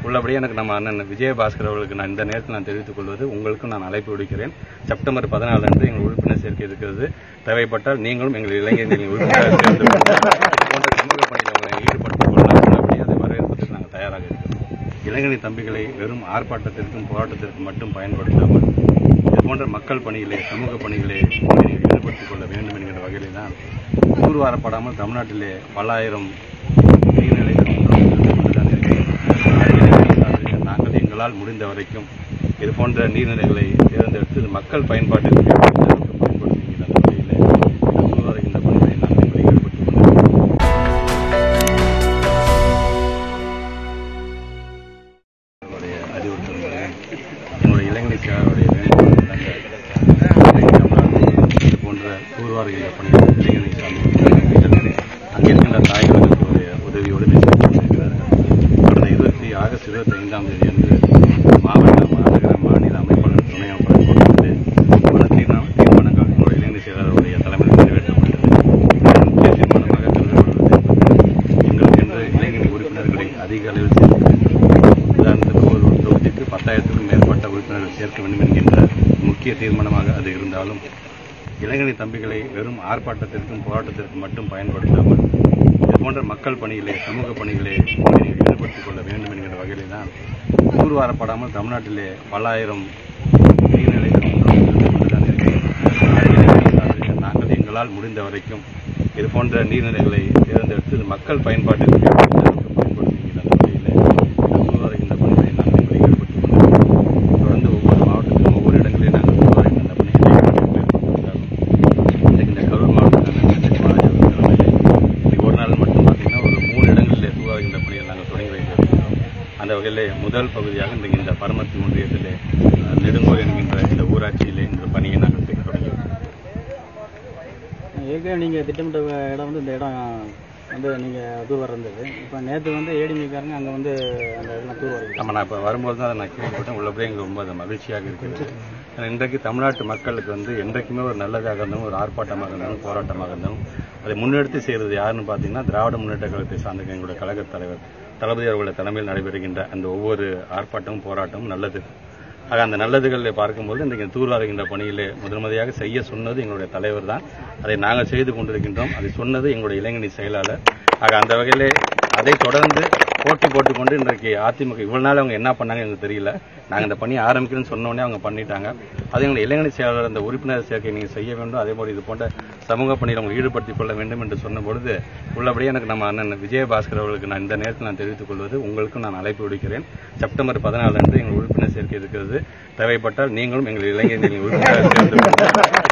உள்ளபடியே எனக்கு நம்ம அண்ணன் விஜயபாஸ்கர் அவர்களுக்கு நான் இந்த நேரத்தில் நான் தெரிவித்துக் கொள்வது உங்களுக்கும் நான் அழைப்பு விடுக்கிறேன் செப்டம்பர் பதினாலு அன்று எங்கள் உறுப்பினர் சேர்க்கை இருக்கிறது தேவைப்பட்டால் நீங்களும் எங்கள் இளைஞர்களின் உறுப்பினராக சேர்ந்து கொண்டு இது போன்ற சமூக பணியில் உங்களை ஈடுபடுத்திக் கொள்ளலாம் உள்ளபடி அதை வரவேற்பதற்கு நாங்கள் தயாராக இருக்கிறோம் இளைஞரின் தம்பிகளை வெறும் ஆர்ப்பாட்டத்திற்கும் போராட்டத்திற்கும் மட்டும் பயன்படுத்தாமல் இது போன்ற மக்கள் பணியிலே சமூக பணிகளை ஈடுபடுத்திக் கொள்ள வேண்டும் என்கிற வகையிலே தான் தூர்வாரப்படாமல் தமிழ்நாட்டிலே பல்லாயிரம் நீர்நிலைகள் கொண்டுதான் இருக்கிறது. எனவே நாங்கள் எங்களால் முடிந்த வரைக்கும் இது போன்ற நீர்நிலைகளை தேர்ந்தெடுத்து இது மக்கள் பயன்பாட்டிற்கு பயன்படுத்துகின்ற வகையில் தூர்வாருகின்ற பணிகளை நாங்கள் ஈடுபட்டுக் கொண்டிருக்கிறோம் என்னுடைய அறிவுறுத்தல்களை என்னுடைய இளைஞர் சேவையுடைய வேண்டுகோள் இது போன்ற தூர்வாருகின்ற பணிகள் இளைஞரை சார்ந்து அங்கே இருக்கின்ற தாய்களுடைய உதவியோடு செய்து கொண்டிருக்கிறார்கள் கடந்த இருபத்தி ஆகஸ்ட் இருபத்தி ஐந்தாம் தேதி அன்று மாவட்ட மாநகர மாநில அமைப்பாளர் துணை அமைப்பாளர் கூட்டத்திலே பல தீர்மானம் தீர்மானங்கள் என்னுடைய இளைஞர் செயலாளருடைய தலைமையில் நிறைவேற்றப்பட்டது இதன் முக்கிய தீர்மானமாக கருதப்படுவது எங்களுக்கு என்று இளைஞர் உறுப்பினர்களை அதிக அளவில் சேர்க்க வேண்டும் உதாரணத்துக்கு ஒரு தொகுதிக்கு பத்தாயிரத்துக்கும் மேற்பட்ட உறுப்பினர்கள் சேர்க்க வேண்டும் என்கின்ற முக்கிய தீர்மானமாக அது இருந்தாலும் இளைஞரின் தம்பிகளை வெறும் ஆர்ப்பாட்டத்திற்கும் போராட்டத்திற்கும் மட்டும் பயன்படுத்தாமல் இது போன்ற மக்கள் பணியிலே சமூக பணிகளை ஈடுபடுத்திக் கொள்ள வேண்டும் என்கிற வகையிலே தான் தூர்வாரப்படாமல் தமிழ்நாட்டிலே பல்லாயிரம் நீர்நிலைகள் கொண்டுதான் இருக்கிறது. எனவே நாங்கள் எங்களால் முடிந்த வரைக்கும் இது போன்ற நீர்நிலைகளை தேர்ந்தெடுத்து இது மக்கள் பயன்பாட்டிற்கு பயன்படுத்துகின்ற வகையில் தூர்வாருகின்ற பணிகளை நாங்கள் ஈடுபட்டுக் கொண்டிருக்கிறோம் தொடர்ந்து ஒவ்வொரு மாவட்டத்திலும் ஒவ்வொரு இடங்களில் நாங்கள் தூர்வாருகின்ற பணிகளை மேற்கொண்டிருக்கிறோம் இன்றைக்கு இந்த கரூர் மாவட்டத்தில் பாலாஜி தலைமையிலே இன்னைக்கு ஒரு நாள் மட்டும் பார்த்தீங்கன்னா ஒரு மூணு இடங்களில் தூர்வாருகின்ற பணியை நாங்கள் தொடங்கி வைத்திருக்கிறோம் அந்த வகையில் முதல் பகுதியாக இன்றைக்கு இந்த பரமத்தி ஒன்றியத்திலே அஹ், நெடுங்கோல் என்கின்ற இந்த ஊராட்சியிலே இந்த பணியை நாங்கள் செய்ய தொடங்கியிருக்கிறோம் ஏற்கனவே நீங்கள் திட்டமிட்ட இடம் வந்து இந்த இடம் வந்து நீங்கள் தூர் இருந்தது இப்போ நேற்று வந்து ஏடிமிக்காரங்க அங்கே வந்து அந்த இதெல்லாம் தூர் வருது நம்ம நான் இப்போ வரும்போது தான் அதை நான் கேள்விப்பட்டேன் உள்ளபடியே எங்களுக்கு ரொம்ப அது மகிழ்ச்சியாக இருக்கிறது ஏன்னா இன்றைக்கு தமிழ்நாட்டு மக்களுக்கு வந்து என்றைக்குமே ஒரு நல்லதாக இருந்தாலும் ஒரு ஆர்ப்பாட்டமாக இருந்தாலும் போராட்டமாக இருந்தாலும் அதை முன்னெடுத்து செய்கிறது யாருன்னு பார்த்தீங்கன்னா திராவிட முன்னேற்ற கழகத்தை சார்ந்த எங்களுடைய கழகத் தலைவர் தளபதி அவர்களுடைய தலைமையில் நடைபெறுகின்ற அந்த ஒவ்வொரு ஆர்ப்பாட்டமும் போராட்டமும் நல்லது ஆக அந்த நல்லதுகளை பார்க்கும்போது இன்றைக்கு தூர்வாருகின்ற பணியிலே முதன்முறையாக செய்ய சொன்னது எங்களுடைய தலைவர் தான் அதை நாங்கள் செய்து கொண்டிருக்கின்றோம் அதை சொன்னது எங்களுடைய இளைஞரணி செயலாளர் ஆக அந்த வகையிலே அதை தொடர்ந்து போட்டி போட்டுக்கொண்டு இன்றைக்கு அதிமுக இவ்வளவு நாள் அவங்க என்ன பண்ணாங்க எனக்கு தெரியல நாங்க இந்த பணி ஆரம்பிக்கிறேன்னு சொன்ன உடனே அவங்க பண்ணிட்டாங்க அது எங்களுடைய இளைஞரணி செயலாளர் அந்த உறுப்பினர் சேர்க்கை நீங்க செய்ய வேண்டும் அதே போல இது போன்ற சமூக பணியில் உங்களை ஈடுபடுத்திக் கொள்ள வேண்டும் என்று சொன்ன பொழுது உள்ளபடியே எனக்கு நம்ம அண்ணன் விஜயபாஸ்கர் அவர்களுக்கு நான் இந்த நேரத்தில் நான் தெரிவித்துக் கொள்வது உங்களுக்கும் நான் அழைப்பு விடுக்கிறேன் செப்டம்பர் பதினாலு அன்று எங்கள் உறுப்பினர் சேர்க்கை இருக்கிறது தேவைப்பட்டால் நீங்களும் எங்கள் இளைஞர்களின் உறுப்பினராக சேர்ந்து கொண்டு